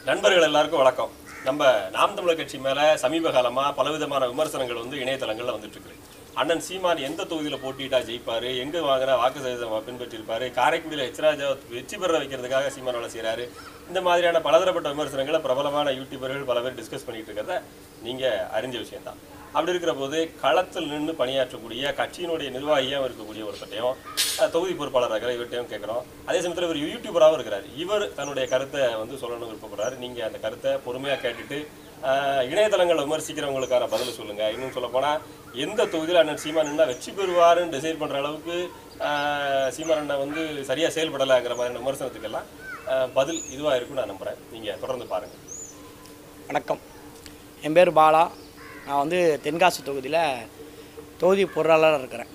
நண்பர்கள் எல்லாருக்கும் வணக்கம் நம்ம நாம் தமிழர் கட்சி மேல சமீப காலமா பலவிதமான விமர்சனங்கள் வந்து இணையதளங்கள்ல வந்துட்டு இருக்கு அண்ணன் சீமான் எந்த தொகுதியில போட்டிட்டா ஜெயிப்பாரு எங்க வாங்குற வாக்கு சதவீதம் பின்பற்றிருப்பாரு காரைக்குடியில எச்ராஜா வெற்றி பெற வைக்கிறதுக்காக சீமான் வேலை செய்றாரு இந்த மாதிரியான பலதரப்பட்ட விமர்சனங்களை பிரபலமான யூடியூபர்கள் பல பேர் டிஸ்கஸ் பண்ணிட்டு இருக்கிறத நீங்க அறிஞ்ச விஷயம்தான் அப்படி இருக்கிற போது களத்தில் நின்று பணியாற்றக்கூடிய கட்சியினுடைய நிர்வாகியாக இருக்கக்கூடிய ஒருத்தட்டையும் அஹ், தொகுதி பொறுப்பாளராக இருக்கிற இவர்கிட்டையும் கேட்குறோம் அதே சமயத்தில் இவர் யூடியூபராகவும் இருக்கிறார் இவர் தன்னுடைய கருத்தை வந்து சொல்லணும்னு விருப்பப்படுறாரு நீங்கள் அந்த கருத்தை பொறுமையாக கேட்டுட்டு அஹ், இணையதளங்களை விமர்சிக்கிறவங்களுக்கான பதில் சொல்லுங்கள் இன்னும் சொல்லப்போனால் எந்த தொகுதியில் அண்ணன் சீமான் நின்னா வெற்றி பெறுவாருன்னு டிசைட் பண்ணுற அளவுக்கு அஹ், சீமான் அண்ணன் வந்து சரியாக செயல்படலைங்கிற மாதிரியான விமர்சனத்துக்கெல்லாம் அஹ், பதில் இதுவாக இருக்கும்னு நான் நம்புகிறேன் நீங்கள் தொடர்ந்து பாருங்கள் வணக்கம் என் பேர் பாலா நான் வந்து தென்காசி தொகுதியில் தொகுதி பொருளாளராக இருக்கிறேன்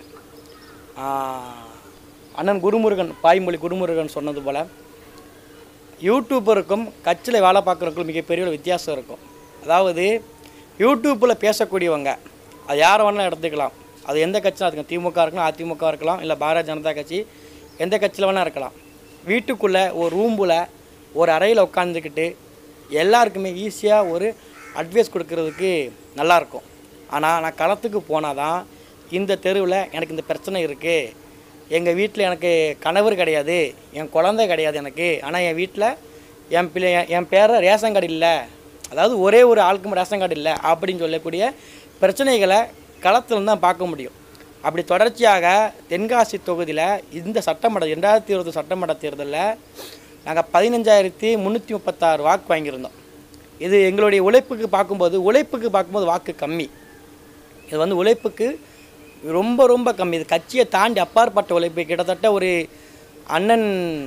ஆஹ், அண்ணன் குருமுருகன் பாய்மொழி குருமுருகன் சொன்னது போல் யூடியூபருக்கும் கட்சியில் வேலை பார்க்குறவங்களுக்கும் மிகப்பெரிய ஒரு வித்தியாசம் இருக்கும் அதாவது யூடியூப்பில் பேசக்கூடியவங்க அது யாரை வேணாலும் எடுத்துக்கலாம் அது எந்த கட்சியும் அதுக்கு திமுக இருக்கலாம் அதிமுக இருக்கலாம் இல்லை பாரதிய ஜனதா கட்சி எந்த கட்சியில் வேணால் இருக்கலாம் வீட்டுக்குள்ளே ஒரு ரூம்பில் ஒரு அறையில் உட்காந்துக்கிட்டு எல்லாருக்குமே ஈஸியாக ஒரு அட்வைஸ் கொடுக்கறதுக்கு நல்லாயிருக்கும் ஆனால் நான் களத்துக்கு போனால் தான் இந்த தெருவில் எனக்கு இந்த பிரச்சனை இருக்குது எங்கள் வீட்டில் எனக்கு கணவர் கிடையாது என் குழந்தை கிடையாது எனக்கு ஆனால் என் வீட்டில் என் பிள்ளை என் பேரை ரேஷன் கார்டு இல்லை அதாவது ஒரே ஒரு ஆளுக்கும் ரேஷன் கார்டு இல்லை அப்படின்னு சொல்லக்கூடிய பிரச்சனைகளை களத்தில் தான் பார்க்க முடியும் அப்படி தொடர்ச்சியாக தென்காசி தொகுதியில் இந்த சட்டமன்ற ரெண்டாயிரத்தி இருபது சட்டமன்ற தேர்தலில் நாங்கள் பதினஞ்சாயிரத்தி முந்நூற்றி முப்பத்தாறு வாக்கு வாங்கியிருந்தோம் இது எங்களுடைய உழைப்புக்கு பார்க்கும்போது உழைப்புக்கு பார்க்கும்போது வாக்கு கம்மி இது வந்து உழைப்புக்கு ரொம்ப ரொம்ப கம்மி இது கட்சியை தாண்டி அப்பாற்பட்ட உழைப்பு கிட்டத்தட்ட ஒரு அண்ணன்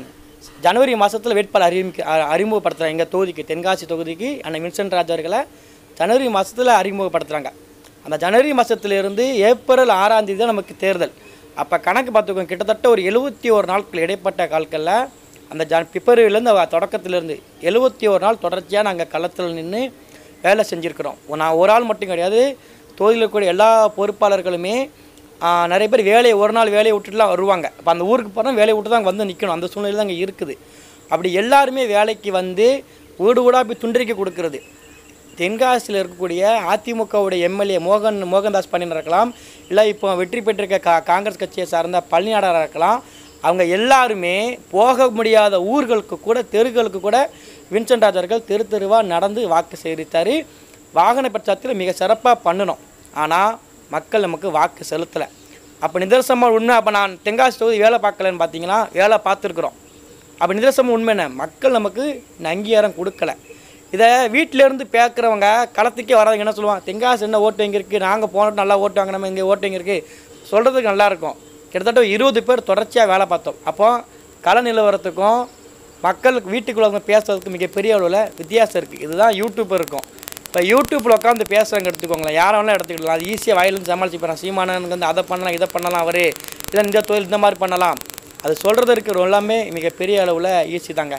ஜனவரி மாதத்தில் வேட்பாளர் அறிமுக அ- அறிமுகப்படுத்துகிறாங்க எங்கள் தொகுதிக்கு தென்காசி தொகுதிக்கு அண்ணன் வின்சென்ட் ராஜ் அவர்களை ஜனவரி மாதத்தில் அறிமுகப்படுத்துகிறாங்க அந்த ஜனவரி மாதத்துலேருந்து ஏப்ரல் ஆறாம் தேதி தான் நமக்கு தேர்தல் அப்போ கணக்கு பார்த்துக்கோங்க கிட்டத்தட்ட ஒரு எழுபத்தி ஒரு நாட்கள் இடைப்பட்ட காலங்களில் அந்த ஜ பிப்ரவரியிலேருந்து தொடக்கத்திலேருந்து எழுபத்தி ஒரு நாள் தொடர்ச்சியாக நாங்கள் களத்தில் நின்று வேலை செஞ்சுருக்கிறோம் நான் ஒரு ஆள் மட்டும் கிடையாது தொகுதியில் இருக்கக்கூடிய எல்லா பொறுப்பாளர்களுமே ஆ, நிறைய பேர் வேலையை ஒரு நாள் வேலையை விட்டுட்டுலாம் வருவாங்க அப்போ அந்த ஊருக்கு போனால் வேலையை விட்டு தான் வந்து நிற்கணும் அந்த சூழ்நிலை தான் அங்கே இருக்குது அப்படி எல்லாருமே வேலைக்கு வந்து வீடு வீடாக போய் துண்டறிக்கை கொடுக்கறது தென்காசியில் இருக்கக்கூடிய அதிமுகவுடைய எம்எல்ஏ மோகன் மோகன்தாஸ் பண்ணின்னு இருக்கலாம் இல்லை இப்போ வெற்றி பெற்றிருக்க கா காங்கிரஸ் கட்சியை சார்ந்த பழனியாளராக இருக்கலாம் அவங்க எல்லாருமே போக முடியாத ஊர்களுக்கு கூட தெருக்களுக்கு கூட வின்சென்ட் ராஜ் அவர்கள் தெரு தெருவாக நடந்து வாக்கு சேகரித்தார் வாகன பிரச்சாரத்தில் மிக சிறப்பாக பண்ணணும் ஆனால் மக்கள் நமக்கு வாக்கு செலுத்தலை அப்போ நிதர்சனமாக உண்மை அப்போ நான் தென்காசி தொகுதி வேலை பார்க்கலன்னு பார்த்தீங்கன்னா வேலை பார்த்துருக்குறோம் அப்போ நிதர்சனம் உண்மை என்ன மக்கள் நமக்கு இந்த அங்கீகாரம் கொடுக்கல இதை வீட்டில இருந்து பேக்கிறவங்க களத்துக்கே வராதுங்க என்ன சொல்லுவாங்க தென்காசி என்ன ஓட்டு எங்கே இருக்குது நாங்கள் போனோம் நல்லா ஓட்டு வாங்க நம்ம இங்கே ஓட்டு எங்கே இருக்குது சொல்கிறதுக்கு நல்லாயிருக்கும் கிட்டத்தட்ட ஒரு இருபது பேர் தொடர்ச்சியாக வேலை பார்த்தோம் அப்போ கள நிலவரத்துக்கும் மக்களுக்கு வீட்டுக்குள்ள வந்து பேசுறதுக்கு மிகப்பெரிய அளவில் வித்தியாசம் இருக்குது இதுதான் யூடியூப் இருக்கும் இப்போ யூடியூப்பில் உட்காந்து பேசுகிறவங்க எடுத்துக்கோங்களேன் யாரை வேணாலும் எடுத்துக்கலாம் அது ஈஸியாக வாயிலிருந்து சமாளிச்சு போகிறான் சீமானனுக்கு வந்து அதை பண்ணலாம் இதை பண்ணலாம் அவர் இல்லை இந்த தொழில் இந்த மாதிரி பண்ணலாம் அது சொல்கிறது இருக்கிற எல்லாமே மிகப்பெரிய அளவில் ஈஸி தாங்க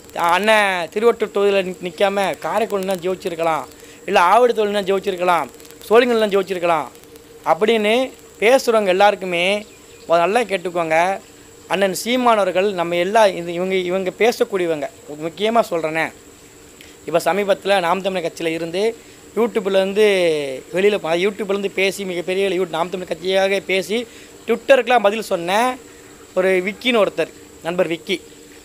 அண்ணன் திருவட்டூர் தொகுதியில் நிற்காம காரைக்குடினா ஜெயிச்சிருக்கலாம் இல்லை ஆவடி தொழில்னா ஜெயிச்சிருக்கலாம் சோழிங்கல்லாம் ஜெயிச்சிருக்கலாம் அப்படின்னு பேசுகிறவங்க எல்லாருக்குமே முதல்ல நல்லா கேட்டுக்கோங்க அண்ணன் சீமானவர்கள் நம்ம எல்லா இது இவங்க இவங்க பேசக்கூடியவங்க முக்கியமாக சொல்கிறேனே இப்போ சமீபத்தில் நாம் தமிழர் கட்சியில் இருந்து யூடியூப்லேருந்து வெளியில் யூடியூப்லேருந்து பேசி மிகப்பெரிய யூ நாம் தமிழர் கட்சியாக பேசி ட்விட்டருக்கெலாம் பதில் சொன்ன ஒரு விக்கின்னு ஒருத்தர் நண்பர் விக்கி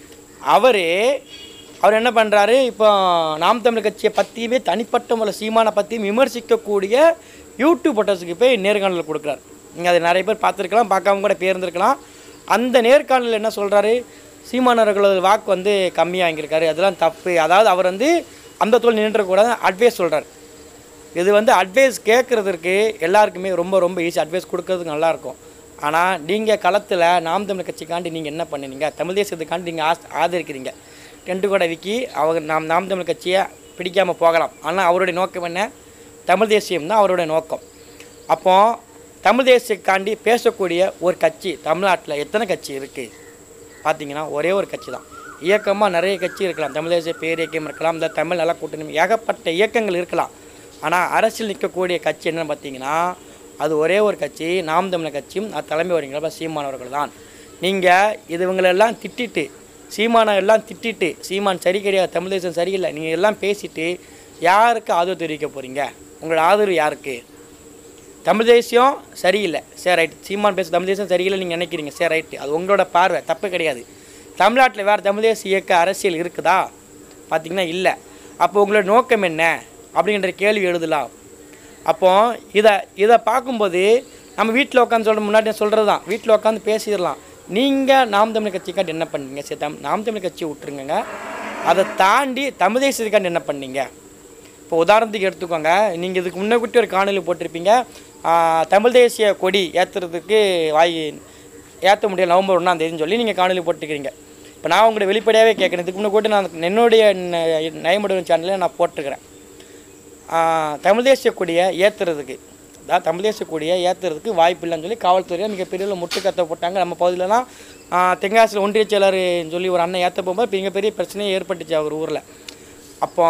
அவர் அவர் என்ன பண்ணுறாரு இப்போ நாம் தமிழர் கட்சியை பற்றியுமே தனிப்பட்ட முறை சீமானை பற்றியும் விமர்சிக்கக்கூடிய யூடியூப் போட்டர்ஸுக்கு போய் நேர்காணல் கொடுக்குறாரு நீங்கள் அதை நிறைய பேர் பார்த்துருக்கலாம் பார்க்காம கூட பேர்ந்துருக்கலாம் அந்த நேர்காணலில் என்ன சொல்கிறாரு சீமானவர்களது வாக்கு வந்து கம்மியாக வாங்கியிருக்காரு அதெல்லாம் தப்பு அதாவது அவர் வந்து அந்த தொழில் நின்றக்கூடாது அட்வைஸ் சொல்கிறார் இது வந்து அட்வைஸ் கேட்குறதுக்கு எல்லாருக்குமே ரொம்ப ரொம்ப ஈஸி அட்வைஸ் கொடுக்கறதுக்கு நல்லாயிருக்கும் ஆனால் நீங்கள் களத்தில் நாம் தமிழ் கட்சிக்காண்டி நீங்கள் என்ன பண்ணுனீங்க தமிழ் தேசியத்துக்காண்டி நீங்கள் ஆஸ் ஆதரிக்கிறீங்க டென்ட்டு கூட விக்கி அவர் நாம் நாம் தமிழ் கட்சியை பிடிக்காமல் போகலாம் ஆனால் அவருடைய நோக்கம் என்ன தமிழ் தேசியம் தான் அவருடைய நோக்கம் அப்போ தமிழ் தேசியக்காண்டி பேசக்கூடிய ஒரு கட்சி தமிழ்நாட்டில் எத்தனை கட்சி இருக்குது பார்த்தீங்கன்னா ஒரே ஒரு கட்சி தான் இயக்கமாக நிறைய கட்சி இருக்கலாம் தமிழ் தேசிய பேரியக்கம் இருக்கலாம் இந்த தமிழ் நல கூட்டணி ஏகப்பட்ட இயக்கங்கள் இருக்கலாம் ஆனால் அரசியல் நிற்கக்கூடிய கட்சி என்னன்னு பார்த்தீங்கன்னா அது ஒரே ஒரு கட்சி நாம் தமிழர் கட்சியும் அது தலைமை வரீங்களா சீமானவர்கள் தான் நீங்கள் இது இவங்களெல்லாம் திட்டிட்டு சீமானை எல்லாம் திட்டிட்டு சீமான் சரி கிடையாது தமிழ் தேசம் சரியில்லை நீங்கள் எல்லாம் பேசிட்டு யாருக்கு ஆதரவு தெரிவிக்க போகிறீங்க உங்களோட ஆதரவு யாருக்கு தமிழ் தேசியம் சரியில்லை சரி ரைட் சீமான் பேச தமிழ் தேசம் சரியில்லை நீங்கள் நினைக்கிறீங்க சரி ரைட்டு அது உங்களோட பார்வை தப்பு கிடையாது தமிழ்நாட்டில் வேறு தமிழ் தேசிய இயக்க அரசியல் இருக்குதா பார்த்தீங்கன்னா இல்லை அப்போ உங்களோட நோக்கம் என்ன அப்படின்ற கேள்வி எழுதலாம் அப்போ இதை இதை பார்க்கும்போது நம்ம வீட்டில் உட்காந்து சொல்கிற முன்னாடி நான் சொல்கிறது தான் வீட்டில் உட்காந்து பேசிடலாம் நீங்கள் நாம் தமிழ் கட்சிக்காண்டி என்ன பண்ணீங்க சரி தம் நாம் தமிழ் கட்சியை விட்டுருங்க அதை தாண்டி தமிழ் தேசியத்துக்காண்டி என்ன பண்ணீங்க இப்போ உதாரணத்துக்கு எடுத்துக்கோங்க நீங்கள் இதுக்கு முன்னக்கூட்டி ஒரு காணொலி போட்டிருப்பீங்க ஆஹ், தமிழ் தேசிய கொடி ஏற்றுறதுக்கு வாய் ஏற்ற முடியல நவம்பர் ஒன்றாம் தேதின்னு சொல்லி நீங்கள் காணொலி போட்டுக்கிறீங்க இப்போ நான் உங்கள்கிட்ட வெளிப்படையாகவே கேட்குறேன் இதுக்கு முன்னக்கூட்டி நான் என்னுடைய ந- நயமுடன் சேனலில் நான் போட்டிருக்கிறேன் ஆஹ், தமிழ் தேசிய கொடியை ஏற்றுறதுக்கு அதாவது தமிழ் தேசிய கொடியை ஏற்றுறதுக்கு வாய்ப்பு இல்லைன்னு சொல்லி காவல்துறையை மிகப்பெரிய அளவுல முட்டுக்கத்தை போட்டாங்க நம்ம பகுதியிலலாம் ஆஹ், தென்காசியில் ஒன்றிய செயலர்னு சொல்லி ஒரு அண்ணன் ஏற்ற போகும்போது மிகப்பெரிய பிரச்சனையே ஏற்பட்டுச்சு அவர் ஊரில் அப்போ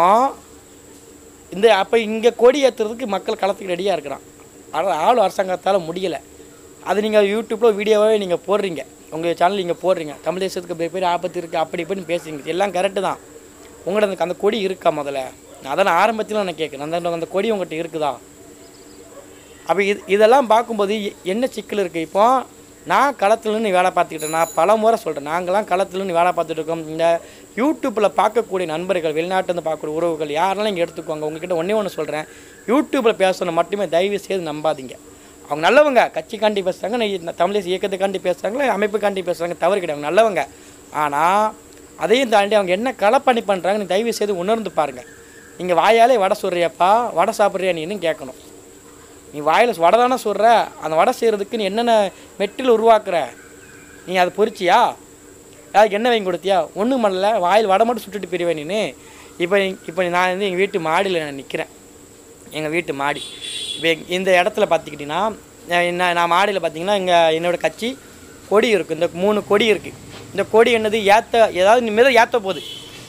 இந்த அப்போ இங்கே கொடி ஏற்றுறதுக்கு மக்கள் களத்துக்கு ரெடியாக இருக்கிறான் ஆனால் ஆளும் அரசாங்கத்தால் முடியலை அது நீங்கள் யூடியூப்பில் வீடியோவாகவே நீங்கள் போடுறீங்க உங்கள் சேனல் நீங்கள் போடுறீங்க தமிழ் தேசத்துக்கு பெரிய பெரிய ஆபத்து இருக்குது அப்படி இப்படின்னு பேசுறீங்க எல்லாம் கரெக்டு தான் உங்களோட அந்த அந்த கொடி இருக்கா முதல்ல அதான் நான் ஆரம்பத்தில் நான் கேட்குறேன் அந்த அந்த கொடி உங்கள்கிட்ட இருக்குதா அப்போ இது இதெல்லாம் பார்க்கும்போது எ- என்ன சிக்கல் இருக்குது இப்போ நான் களத்துல நின்னு வேலை பார்த்துக்கிட்டேன் நான் பல முறை சொல்கிறேன் நாங்களாம் களத்துல நின்னு வேலை பார்த்துட்டு இருக்கோம் இந்த யூடியூப்பில் பார்க்கக்கூடிய நண்பர்கள் வெளிநாட்டிலேருந்து பார்க்கக்கூடிய உறவுகள் யாரெல்லாம் இங்கே எடுத்துக்கோங்க உங்ககிட்ட ஒன்றே ஒன்று சொல்கிறேன் யூடியூப்பில் பேசணும் மட்டுமே தயவு செய்து நம்பாதீங்க அவங்க நல்லவங்க கட்சிக்காண்டி பேசுகிறாங்க நான் தமிழ் தேசிய இயக்கத்துக்காண்டி பேசுகிறாங்களா அமைப்புக்காண்டி பேசுகிறாங்க தவறு கிடையாது அவங்க நல்லவங்க ஆனால் அதையும் தாண்டி அவங்க என்ன களப்பணி பண்ணுறாங்கன்னு தயவு செய்து உணர்ந்து பாருங்கள் நீங்கள் வாயாலே வடை சொல்கிறியாப்பா வடை சாப்பிட்றியா நீன்னு கேட்கணும் நீ வாயில் வடை தானே சொல்கிற அந்த வடை செய்கிறதுக்கு நீ என்னென்ன மெட்டில் உருவாக்குற நீ அதை பொரிச்சியா அதுக்கு என்ன வாங்கி கொடுத்தியா ஒன்றும் பண்ணல வாயில் வடை மட்டும் சுட்டுட்டு பிரிவேன் நீ இப்போ இப்போ நான் வந்து எங்கள் வீட்டு மாடியில் நான் நிற்கிறேன் எங்கள் வீட்டு மாடி இப்போ இந்த இடத்துல பார்த்துக்கிட்டிங்கன்னா நான் நான் மாடியில் பார்த்தீங்கன்னா இங்கே என்னோடய கட்சி கொடி இருக்குது இந்த மூணு கொடி இருக்குது இந்த கொடி என்னது ஏற்ற ஏதாவது இனிமேல் ஏற்ற போகுது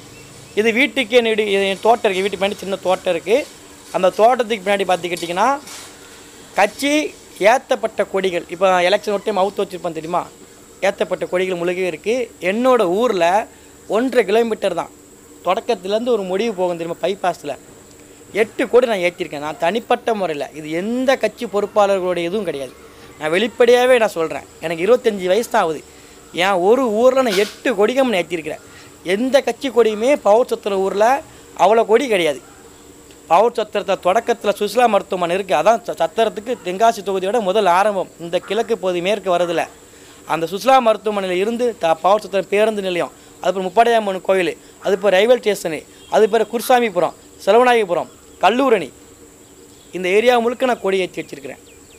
இது வீட்டுக்கு என்னுடைய இது என் தோட்டம் இருக்குது வீட்டுக்கு பின்னாடி சின்ன தோட்டம் இருக்குது அந்த தோட்டத்துக்கு பின்னாடி பார்த்துக்கிட்டிங்கன்னா கட்சி ஏற்றப்பட்ட கொடிகள் இப்போ எலெக்ஷன் ஒட்டி அவுத்து வச்சுருப்போம் தெரியுமா ஏற்றப்பட்ட கொடிகள் முழுகவே இருக்குது என்னோட ஊரில் ஒன்றரை கிலோமீட்டர் தான் தொடக்கத்துலேருந்து ஒரு முடிவு போகும் தெரியுமா பைபாஸில் எட்டு கோடி நான் ஏற்றிருக்கேன் நான் தனிப்பட்ட முறையில் இது எந்த கட்சி பொறுப்பாளர்களுடைய இதுவும் கிடையாது நான் வெளிப்படையாகவே நான் சொல்கிறேன் எனக்கு இருபத்தஞ்சி வயசு தான் ஆகுது என் ஒரு ஊரில் நான் எட்டு கொடிகம் நான் ஏற்றிருக்கிறேன் எந்த கட்சி கொடியுமே பவர் சத்திர ஊரில் அவ்வளோ கொடி கிடையாது பவர் சத்திரத்தை தொடக்கத்தில் சுசிலா மருத்துவமனை இருக்குது அதான் ச- சத்திரத்துக்கு தென்காசி தொகுதியோட முதல் ஆரம்பம் இந்த கிழக்கு பகுதி மேற்கு வரதில்ல அந்த சுசிலா மருத்துவமனையில் இருந்து த பவர் சத்திரம் பேருந்து நிலையம் அதுக்கப்புறம் முப்படையாமன் கோயில் அது இப்போ ரயில்வே ஸ்டேஷனு அது பேர் குருசாமிபுரம் செலவநாயகபுரம் கல்லூரணி இந்த ஏரியா முழுக்க நான் கொடி ஏற்றி வச்சிருக்கிறேன்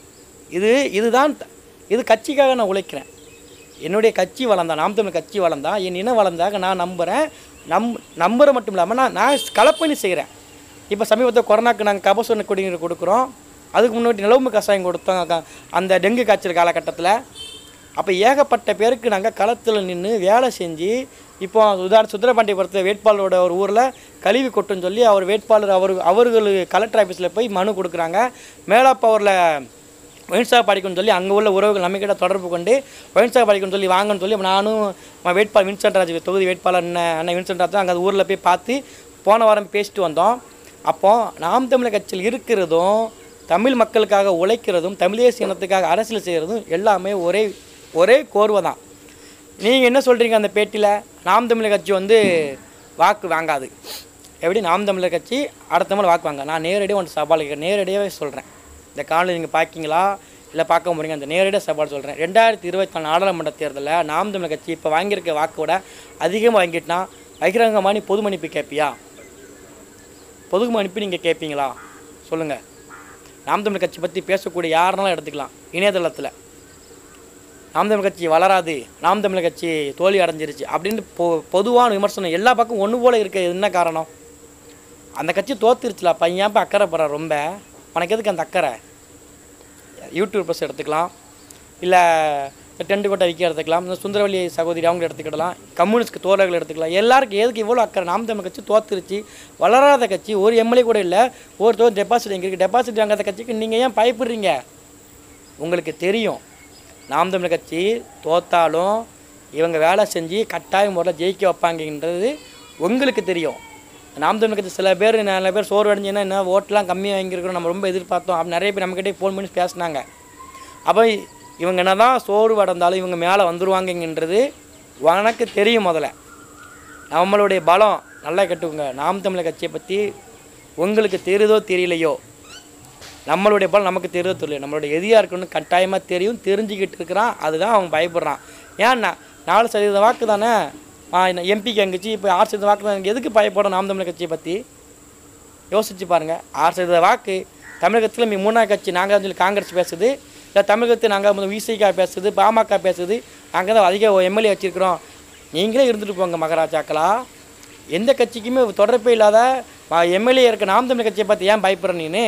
இது இதுதான் த- இது கட்சிக்காக நான் உழைக்கிறேன் என்னுடைய கட்சி வளர்ந்தா நாம் தமிழ் கட்சி வளர்ந்தா என் இனம் வளர்ந்தாக நான் நம்புகிறேன் நம் நம்புற மட்டும் இல்லாமல் நான் நான் களப்பணி செய்கிறேன் இப்போ சமீபத்தில் கொரோனாக்கு நாங்கள் கபசுர குடிநீர் கொடுக்குறோம் அதுக்கு முன்னாடி நிலவும்பு கஷாயம் கொடுத்தோம் க- அந்த டெங்கு காய்ச்சல் காலகட்டத்தில் அப்போ ஏகப்பட்ட பேருக்கு நாங்கள் களத்தில் நின்று வேலை செஞ்சு இப்போ உதாரண சுந்தரபாண்டியபுரத்தில் வேட்பாளரோட ஒரு ஊரில் கழிவு கொட்டுன்னு சொல்லி அவர் வேட்பாளர் அவர் அவர்கள் கலெக்டர் ஆஃபீஸில் போய் மனு கொடுக்குறாங்க மேலாப்பவரில் ஒயின்சா படிக்கணும்னு சொல்லி அங்கே உள்ள உறவுகள் நம்மக்கிட்ட தொடர்பு கொண்டு ஒயின்சா படிக்கணும்னு சொல்லி வாங்கன்னு சொல்லி நானும் ம- வேட்பாளர் வின்சென்ட் ராஜ் தொகுதி வேட்பாளர் அண்ணன் அண்ணன் வின்சென்ட் ராஜ் அங்கே ஊரில் போய் பார்த்து போன வாரம் பேசிட்டு வந்தோம் அப்போ நாம் தமிழர் கட்சியில் இருக்கிறதும் தமிழ் மக்களுக்காக உழைக்கிறதும் தமிழ் தேசிய இனத்துக்காக அரசியல் செய்கிறதும் எல்லாமே ஒரே ஒரே கோர்வை தான் நீங்கள் என்ன சொல்கிறீங்க அந்த பேட்டியில் நாம் தமிழர் கட்சி வந்து வாக்கு வாங்காது எப்படி நாம் தமிழர் கட்சி அடுத்த முறை வாக்கு வாங்க நான் நேரடியாக ஒன்று சவால் கேட்குறேன் நேரடியாகவே சொல்கிறேன் இந்த காலையில் நீங்கள் பார்க்கீங்களா இல்லை பார்க்க போறீங்க அந்த நேரடியாக சவால் சொல்கிறேன் ரெண்டாயிரத்தி இருபத்தி நாலு நாடாளுமன்ற தேர்தலில் நாம் தமிழர் கட்சி இப்போ வாங்கியிருக்க வாக்கோட அதிகமாக வாங்கிட்டுனா பகிரங்கமாக நீ பொது மன்னிப்பு கேட்பியா பொது மன்னிப்பு நீங்கள் கேட்பீங்களா சொல்லுங்கள் நாம் தமிழர் கட்சி பற்றி பேசக்கூடிய யாருனாலும் எடுத்துக்கலாம் இணையதளத்தில் நாம் தமிழர் கட்சி வளராது நாம் தமிழர் கட்சி தோல்வி அடைஞ்சிருச்சு அப்படின்னு பொ பொதுவான விமர்சனம் எல்லா பக்கம் ஒன்று போல இருக்க என்ன காரணம் அந்த கட்சி தோத்துருச்சுல பையன் இப்போ அக்கறை போகிற ரொம்ப உனக்கு எதுக்கு அந்த அக்கறை யூடியூபர்ஸ் எடுத்துக்கலாம் இல்லை டென்ட் கொட்டை விற்க எடுத்துக்கலாம் இந்த சுந்தரவல்லி சகோதரி அவங்க எடுத்துக்கிடலாம் கம்யூனிஸ்ட் தோழர்கள் எடுத்துக்கலாம் எல்லாருக்கும் எதுக்கு இவ்வளோ அக்கறை நாம் தமிழ் கட்சி தோத்துருச்சு வளராத கட்சி ஒரு எம்எல்ஏ கூட இல்லை ஒரு தோர் டெபாசிட் எங்கே இருக்குது டெபாசிட் வாங்காத கட்சிக்கு நீங்கள் ஏன் பயப்படுறீங்க உங்களுக்கு தெரியும் நாம் தமிழர் கட்சி தோத்தாலும் இவங்க வேலை செஞ்சு கட்டாய முறையில் ஜெயிக்க வைப்பாங்கன்றது உங்களுக்கு தெரியும் நாம் தமிழ் கட்சி சில பேர் நிறைய பேர் சோர்வு அடைஞ்சுன்னா என்ன ஓட்டெலாம் கம்மியாக வாங்கியிருக்கிறோம் நம்ம ரொம்ப எதிர்பார்த்தோம் அப்படி நிறைய பேர் நம்மக்கிட்டே ஃபோன் பண்ணி பேசினாங்க அப்போ இவங்க என்ன தான் சோர்வு அடைந்தாலும் இவங்க மேலே வந்துருவாங்கன்றது உனக்கு தெரியும் முதல்ல நம்மளுடைய பலம் நல்லா கட்டுங்க நாம் தமிழர் கட்சியை பற்றி உங்களுக்கு தெரியுதோ தெரியலையோ நம்மளுடைய பலம் நமக்கு தெரியுதோ தெரியல நம்மளுடைய எதிரியாக இருக்குன்னு கட்டாயமாக தெரியும் தெரிஞ்சுக்கிட்டு இருக்கிறான் அதுதான் அவன் பயப்படுறான் ஏன்னா நாலு சதவீத வாக்கு தானே எம்பிக்கு அங்கச்சி இப்போ ஆறு சதவீத வாக்கு தான் எதுக்கு பயப்படும் நாம் தமிழர் கட்சியை பற்றி யோசிச்சு பாருங்கள் ஆறு சதவீத வாக்கு தமிழகத்தில் மீ மூணாவது கட்சி நாங்கள் சொல்லி காங்கிரஸ் பேசுது இல்லை தமிழகத்தில் நாங்கள் விசிகா பேசுது பாமக பேசுது நாங்கள் தான் அதிக எம்எல்ஏ வச்சுருக்கிறோம் நீங்களே இருந்துட்டு போங்க மகாராஜாக்களா எந்த கட்சிக்குமே தொடர்பே இல்லாத எம்எல்ஏ இருக்க நாம் தமிழ் கட்சியை பார்த்து ஏன் பயப்படுற நீனு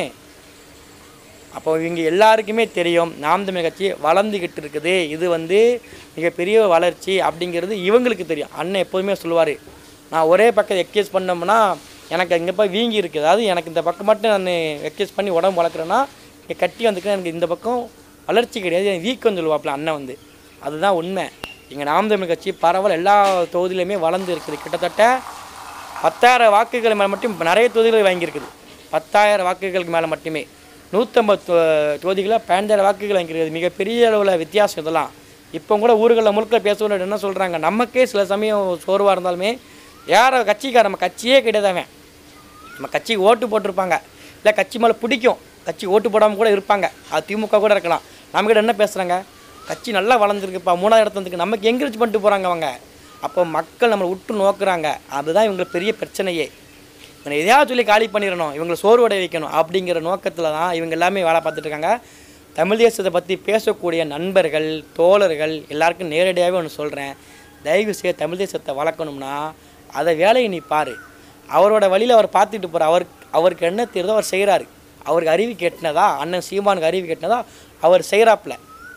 அப்போ இவங்க எல்லாருக்குமே தெரியும் நாம் தமிழ் கட்சி வளர்ந்துக்கிட்டு இருக்குது இது வந்து மிகப்பெரிய வளர்ச்சி அப்படிங்கிறது இவங்களுக்கு தெரியும் அண்ணன் எப்போதுமே சொல்லுவார் நான் ஒரே பக்கம் எக்ஸைஸ் பண்ணோம்னா எனக்கு இங்கே போய் வீங்கி இருக்குது அதாவது எனக்கு இந்த பக்கம் மட்டும் நான் எக்ஸைஸ் பண்ணி உடம்பு வளர்க்குறேன்னா இங்கே கட்டி வந்துக்கிறேன் எனக்கு இந்த பக்கம் வளர்ச்சி கிடையாது எனக்கு வீக்கம் சொல்லுவாப்புல அண்ணன் வந்து அதுதான் உண்மை எங்கள் நாம் தமிழ் கட்சி பரவல் எல்லா தொகுதியிலையுமே வளர்ந்து இருக்குது கிட்டத்தட்ட பத்தாயிரம் வாக்குகள் மேலே மட்டும் இப்ப நிறைய தொகுதிகள் வாங்கியிருக்குது பத்தாயிரம் வாக்குகளுக்கு மேலே மட்டுமே நூற்றம்பது தொகுதிகளில் பன்னெண்டாயிரம் வாக்குகள் வாங்கியிருக்குது மிகப்பெரிய அளவில் வித்தியாசம் இதெல்லாம் இப்போ கூட ஊர்களில் முழுக்க பேசுவோம் என்ன சொல்கிறாங்க நமக்கே சில சமயம் சோர்வாக இருந்தாலுமே யாரை கட்சிக்கார நம்ம கட்சியே கிடையாது அவன் நம்ம கட்சிக்கு ஓட்டு போட்டிருப்பாங்க இல்லை கட்சி மேலே பிடிக்கும் கட்சி ஓட்டு போடாமல் கூட இருப்பாங்க அது திமுக கூட இருக்கலாம் நம்மக்கிட்ட என்ன பேசுகிறாங்க கட்சி நல்லா வளர்ந்துருக்குப்பா மூணாவது இடத்துக்கு நமக்கு என்கரேஜ் பண்ணிட்டு போகிறாங்க அவங்க அப்போ மக்கள் நம்மளை உற்று நோக்குறாங்க அதுதான் இவங்களுக்கு பெரிய பிரச்சனையே இவனை எதையாவது சொல்லி காலி பண்ணிடணும் இவங்களை சோர்வடை வைக்கணும் அப்படிங்கிற நோக்கத்தில் தான் இவங்க எல்லாமே வேலை பார்த்துட்டு இருக்காங்க தமிழ் தேசத்தை பற்றி பேசக்கூடிய நண்பர்கள் தோழர்கள் எல்லாருக்கும் நேரடியாகவே ஒன்று சொல்கிறேன் தயவு செய்து தமிழ் தேசத்தை வளர்க்கணும்னா அதை வேலையை நீ பாரு அவரோட வழியில் அவர் பார்த்துட்டு போகிற அவர் அவருக்கு என்ன தெரியுதோ அவர் செய்கிறாரு அவருக்கு அறிவு கேட்டினதா அண்ணன் சீமானுக்கு அறிவு கேட்டினதா அவர் செய்கிறாப்புல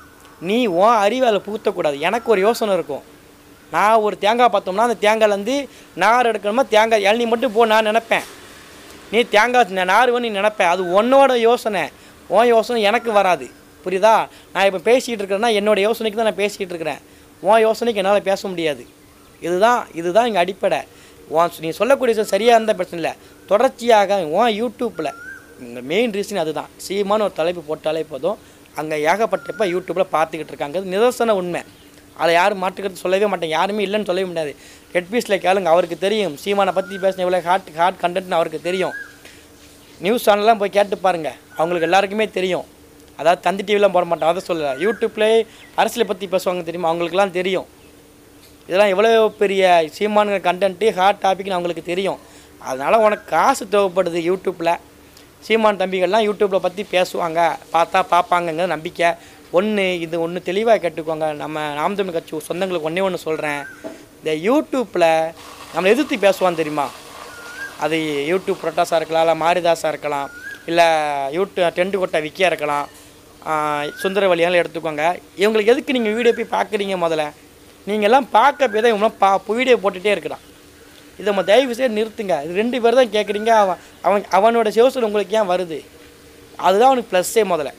நீ உன் அறிவை அதில் புகுத்தக்கூடாது எனக்கு ஒரு யோசனை இருக்கும் நான் ஒரு தேங்காய் பார்த்தோம்னா அந்த தேங்காய்லேருந்து நார் எடுக்கணுமா தேங்காய் இளநீ மட்டும் போ நான் நினப்பேன் நீ தேங்காய் ந- நார் வேணும் நீ நினப்பேன் அது உன்னோட யோசனை உன் யோசனை எனக்கு வராது புரியுதா நான் இப்போ பேசிகிட்டு இருக்கிறேன்னா என்னோட யோசனைக்கு தான் நான் பேசிகிட்டு இருக்கிறேன் உன் யோசனைக்கு என்னால் பேச முடியாது இதுதான் இதுதான் இங்கே அடிப்படை உன் நீ சொல்லக்கூடிய விஷயம் சரியாக இருந்தால் பிரச்சனை இல்லை தொடர்ச்சியாக உன் யூடியூப்பில் இந்த மெயின் ரீசன் அதுதான் சீமான்னு ஒரு தலைப்பு போட்டாலே போதும் அங்கே ஏகப்பட்ட இப்போ யூடியூப்பில் பார்த்துக்கிட்டு இருக்காங்க அது நிதர்சன உண்மை அதை யாரும் மாட்டுக்கிறது சொல்லவே மாட்டேன் யாருமே இல்லைன்னு சொல்லவே முடியாது ஹெட் பீஸில் கேளுங்க அவருக்கு தெரியும் சீமானை பற்றி பேசின எவ்வளோ ஹாட் ஹாட் கண்டென்ட்னு அவருக்கு தெரியும் நியூஸ் சேனல்லாம் போய் கேட்டு பாருங்கள் அவங்களுக்கு எல்லாருக்குமே தெரியும் அதாவது தந்தி டிவிலாம் போட மாட்டோம் அதை சொல்லலை யூடியூப்லேயே அரசியலை பற்றி பேசுவாங்க தெரியுமா அவங்களுக்குலாம் தெரியும் இதெல்லாம் எவ்வளோ பெரிய சீமானுங்கிற கண்டென்ட்டு ஹாட் டாபிக்னு அவங்களுக்கு தெரியும் அதனால் உனக்கு காசு தேவைப்படுது யூடியூப்பில் சீமான் தம்பிகள்லாம் யூடியூப்பில் பற்றி பேசுவாங்க பார்த்தா பார்ப்பாங்கங்கிற நம்பிக்கை ஒன்று இது ஒன்று தெளிவாக கேட்டுக்கோங்க நம்ம நாம் தமிழ் கட்சி சொந்தங்களுக்கு ஒன்றே ஒன்று சொல்கிறேன் இந்த யூடியூப்பில் நம்மளை எதிர்த்து பேசுவான் தெரியுமா அது யூடியூப் புரட்டாஸாக இருக்கலாம் இல்லை மாரிதாஸாக இருக்கலாம் இல்லை யூடியூ டென்ட் கொட்டை விக்கியா இருக்கலாம் சுந்தரவழியாலும் எடுத்துக்கோங்க இவங்களுக்கு எதுக்கு நீங்கள் வீடியோ போய் பார்க்குறீங்க முதல்ல நீங்கள் எல்லாம் பார்க்க போய் தான் இவங்களாம் பா வீடியோ போட்டுகிட்டே இருக்கிறான் இதை நம்ம தயவு செய்து நிறுத்துங்க இது ரெண்டு பேர் தான் கேட்குறீங்க அவன் அவன் அவனோட சிவசல் உங்களுக்கு ஏன் வருது அதுதான் அவனுக்கு ப்ளஸ்ஸே முதல்ல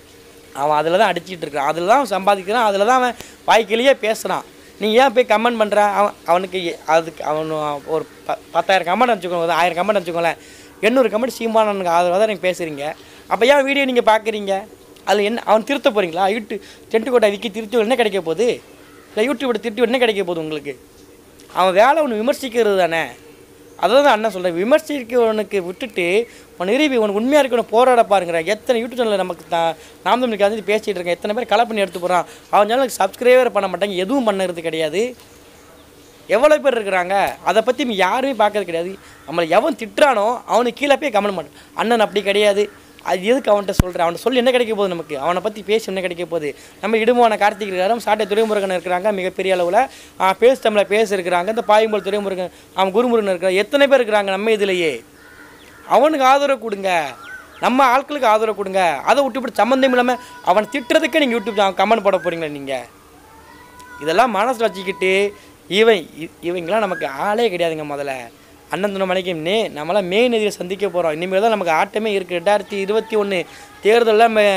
அவன் அதில் தான் அடிச்சிட்டு இருக்கான் அதில் தான் அவன் சம்பாதிக்கிறான் அதில் தான் அவன் வாய்க்கிலேயே பேசுகிறான் நீங்கள் ஏன் போய் கமெண்ட் பண்ணுற அவன் அவனுக்கு எ- அதுக்கு அவன் ஒரு ப பத்தாயிரம் கமெண்ட் வச்சுக்கோங்க ஆயிரம் கமெண்ட் வச்சுக்கோங்களேன் எண்ணூறு கமெண்ட் சீமானனுக்கு ஆதரவாக தான் நீங்கள் பேசுகிறீங்க அப்போ ஏன் வீடியோ நீங்கள் பார்க்குறீங்க அதில் என்ன அவன் திருத்த போகிறீங்களா யூடியூப் டென்ட் கோட்டை விக்கி திருத்தி என்ன கிடைக்க போகுது இல்லை யூடியூபோட திருத்தி என்ன கிடைக்க போகுது உங்களுக்கு அவன் வேலை ஒன்று விமர்சிக்கிறது தானே அதான் தான் அண்ணன் சொல்கிறேன் விமர்சிக்கிறவனுக்கு விட்டுட்டு உன் நிரூபி உனக்கு உண்மையாக இருக்கணும் போராட பாருங்கிற எத்தனை யூடியூப் சேனலில் நமக்கு தான் நாம் தமிழுக்கு வந்து பேசிகிட்டு இருக்கேன் எத்தனை பேர் கலை பண்ணி எடுத்து போகிறான் அவன் சேனலுக்கு சப்ஸ்கிரைபர் பண்ண மாட்டாங்க எதுவும் பண்ணுறது கிடையாது எவ்வளோ பேர் இருக்கிறாங்க அதை பற்றி நீ யாருமே பார்க்கறது கிடையாது நம்மளை எவன் திட்டுறானோ அவனுக்கு கீழே போய் கமெண்ட் பண்ண அண்ணன் அப்படி கிடையாது அது எதுக்கு அவன்கிட்ட சொல்கிறேன் அவனை சொல்லி என்ன கிடைக்க போகுது நமக்கு அவனை பற்றி பேசி என்ன கிடைக்க போகுது நம்ம இடுமான கார்த்திக் இருக்காரும் சாட்டை துரைமுருகன் இருக்கிறாங்க மிகப்பெரிய அளவில் பேசு தமிழை பேச இருக்கிறாங்க இந்த பாயும்போல் துரைமுருகன் அவன் குருமுருகன் இருக்கிறாங்க எத்தனை பேர் இருக்கிறாங்க நம்ம இதுலேயே அவனுக்கு ஆதரவு கொடுங்க நம்ம ஆட்களுக்கு ஆதரவு கொடுங்க அதை விட்டுவிட்டு சம்மந்தம் இல்லாமல் அவன் திட்டுறதுக்கே நீங்கள் யூடியூப் கமெண்ட் போட போகிறீங்களா நீங்கள் இதெல்லாம் மனசில் வச்சுக்கிட்டு இவன் இ- இவங்கெல்லாம் நமக்கு ஆளே கிடையாதுங்க முதல்ல அண்ணன் துணை மணிக்கு நே நம்மளாம் மே நதியை சந்திக்க போகிறோம் இனிமேல் தான் நமக்கு ஆட்டமே இருக்குது ரெண்டாயிரத்தி இருபத்தி ஒன்று தேர்தலில் நம்ம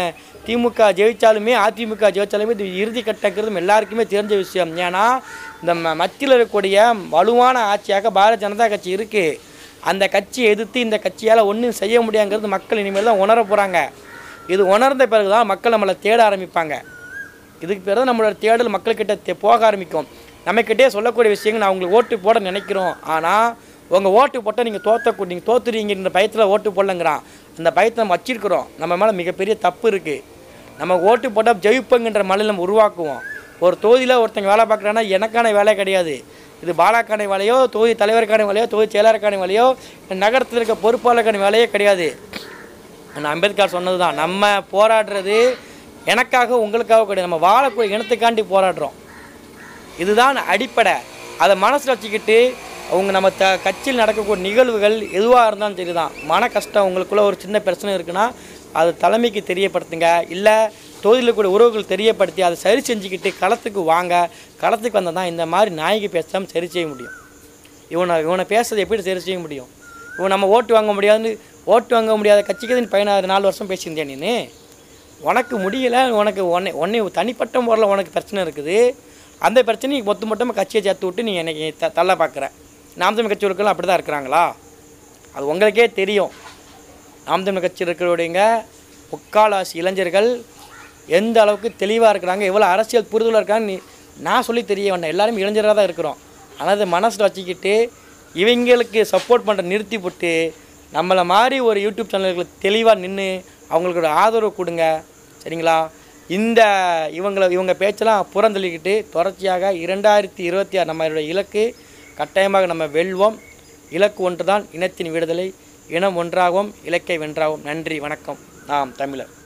திமுக ஜெயித்தாலுமே அதிமுக ஜெயித்தாலுமே இது இறுதி கட்டங்கிறது எல்லாருக்குமே தெரிஞ்ச விஷயம் ஏன்னா இந்த ம மத்தியில் இருக்கக்கூடிய வலுவான ஆட்சியாக பாரதிய ஜனதா கட்சி இருக்குது அந்த கட்சியை எதிர்த்து இந்த கட்சியால் ஒன்றும் செய்ய முடியாங்கிறது மக்கள் இனிமேல் தான் உணர போகிறாங்க இது உணர்ந்த பிறகு தான் மக்கள் நம்மளை தேட ஆரம்பிப்பாங்க இதுக்கு பிறகு தான் நம்மளோட தேடல் மக்கள்கிட்ட தே- போக ஆரம்பிக்கும் நம்மக்கிட்டே சொல்லக்கூடிய விஷயங்கள் நான் உங்களுக்கு ஓட்டு போட நினைக்கிறோம் ஆனால் உங்கள் ஓட்டு போட்டால் நீங்கள் தோத்த நீங்கள் தோத்துறீங்கன்ற பயத்தில் ஓட்டு போடலங்கிறான் அந்த பயத்தை நம்ம வச்சிருக்கிறோம் நம்ம மேலே மிகப்பெரிய தப்பு இருக்குது நம்ம ஓட்டு போட்டால் ஜெயிப்பங்கிற மலையில் நம்ம உருவாக்குவோம் ஒரு தொகுதியில் ஒருத்தங்க வேலை பார்க்குறான்னா எனக்கான வேலை கிடையாது இது பாலாக்கான வேலையோ தொகுதி தலைவருக்கான வேலையோ தொகுதி செயலாளருக்கான வேலையோ நகரத்தில் இருக்க பொறுப்பாளருக்கான வேலையே கிடையாது நான் அம்பேத்கர் சொன்னது தான் நம்ம போராடுறது எனக்காக உங்களுக்காக கிடையாது நம்ம வாழக்கூடிய இனத்துக்காண்டி போராடுறோம் இதுதான் அடிப்படை அதை மனசில் வச்சுக்கிட்டு அவங்க நம்ம த கட்சியில் நடக்கக்கூடிய நிகழ்வுகள் எதுவாக இருந்தாலும் சரி தான் மன கஷ்டம் உங்களுக்குள்ள ஒரு சின்ன பிரச்சனை இருக்குன்னா அது தலைமைக்கு தெரியப்படுத்துங்க இல்லை தொகுதியில் கூட உறவுகள் தெரியப்படுத்தி அதை சரி செஞ்சுக்கிட்டு களத்துக்கு வாங்க களத்துக்கு வந்தால் தான் இந்த மாதிரி நாய்க்கு பேசாமல் சரி செய்ய முடியும் இவனை இவனை பேசுறது எப்படி சரி செய்ய முடியும் இவன் நம்ம ஓட்டு வாங்க முடியாதுன்னு ஓட்டு வாங்க முடியாத கட்சிக்கு நீ பதினாறு நாலு வருஷம் பேசியிருந்தேன் நீ உனக்கு முடியல உனக்கு உன்னை உன்னை தனிப்பட்ட முறையில் உனக்கு பிரச்சனை இருக்குது அந்த பிரச்சனைக்கு மொத்த மொத்தமாக கட்சியை சேர்த்து விட்டு நீ என்னைக்கு த தள்ள பார்க்குற நாம் தமிழ் கட்சிகளுக்கெல்லாம் அப்படி தான் இருக்கிறாங்களா அது உங்களுக்கே தெரியும் நாம் தமிழ் கட்சி இருக்கிறவங்க முக்கால்வாசி இளைஞர்கள் எந்த அளவுக்கு தெளிவாக இருக்கிறாங்க எவ்வளோ அரசியல் புரிதலாக இருக்காங்க நீ நான் சொல்லி தெரிய வேண்டாம் எல்லாரும் இளைஞராக தான் இருக்கிறோம் ஆனால் அதை மனசில் வச்சுக்கிட்டு இவங்களுக்கு சப்போர்ட் பண்ணுற நிறுத்தி போட்டு நம்மளை மாதிரி ஒரு யூடியூப் சேனல்களுக்கு தெளிவாக நின்று அவங்களுக்கு ஒரு ஆதரவு கொடுங்க சரிங்களா இந்த இவங்களை இவங்க பேச்செல்லாம் புறந்தள்ளிக்கிட்டு தொடர்ச்சியாக இரண்டாயிரத்தி இருபத்தி ஆறு நம்மளுடைய இலக்கு கட்டாயமாக நம்ம வெல்வோம் இலக்கு ஒன்று தான் இனத்தின் விடுதலை இனம் ஒன்றாகவும் இலக்கை வென்றாகும் நன்றி வணக்கம் நாம் தமிழர்